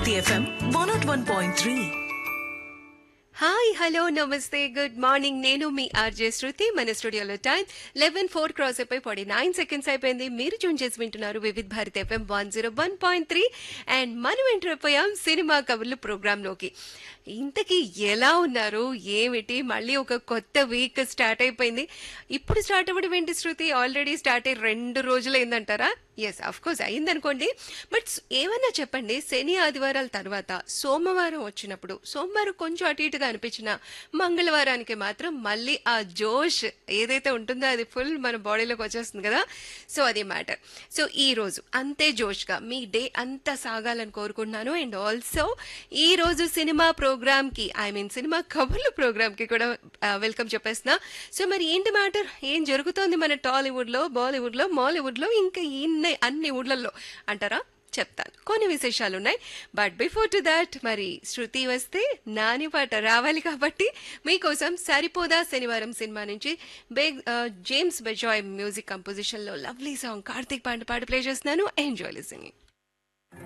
Bharati FM one nought one point three hi hello నమస్తే good morning నేను మీ RJ Shruti మన స్టూడియోలో టైం లెవెన్ ఫోర్ క్రాస్ అయిపోయి ఫార్టీ నైన్ సెకండ్స్ అయిపోయింది మీరు చూన్ చేసి వింటున్నారు Vividh Bharat FM one zero one point three and మనం ఎంటర్ అయిపోయాం సినిమా కబుర్లు ప్రోగ్రాంలోకి ఇంతకీ ఎలా ఉన్నారు ఏమిటి మళ్ళీ ఒక కొత్త వీక్ స్టార్ట్ అయిపోయింది ఇప్పుడు స్టార్ట్ అవ్వడం ఏంటి శృతి ఆల్రెడీ స్టార్ట్ అయ్యి రెండు రోజులు అయిందంటారా ఎస్ అఫ్ కోర్స్ అయిందనుకోండి బట్ ఏమన్నా చెప్పండి శని ఆదివారాల తర్వాత సోమవారం వచ్చినప్పుడు సోమవారం కొంచెం అటు ఇటుగా అనిపించిన మంగళవారానికి మాత్రం మళ్ళీ ఆ జోష్ ఏదైతే ఉంటుందో అది ఫుల్ మన బాడీలోకి వచ్చేస్తుంది కదా సో అది మ్యాటర్ సో ఈ రోజు అంతే జోష్గా మీ డే అంతా సాగాలని కోరుకుంటున్నాను అండ్ ఆల్సో ఈ రోజు సినిమా ప్రోగ్రామ్ కి ఐ మీన్ సినిమా కబుర్లు ప్రోగ్రామ్ కి కూడా వెల్కమ్ చెప్పేస్తున్నా సో మరి ఏంటి మ్యాటర్ ఏం జరుగుతోంది మన టాలీవుడ్ లో బాలీవుడ్ లో మాలీవుడ్ లో ఇంకా ఇన్ని అన్ని ఊళ్ళల్లో అంటారా చెప్తాను కొన్ని విశేషాలు ఉన్నాయి బట్ బిఫోర్ టు దాట్ మరి శృతి వస్తే నాని పాట రావాలి కాబట్టి మీకోసం సరిపోదా శనివారం సినిమా నుంచి బేగ్ జేమ్స్ బెజాయ్ మ్యూజిక్ కంపోజిషన్ లో లవ్లీ సాంగ్ కార్తీక్ పాండ పాట ప్లే చేస్తున్నాను ఎంజాయ్ లిసింగ్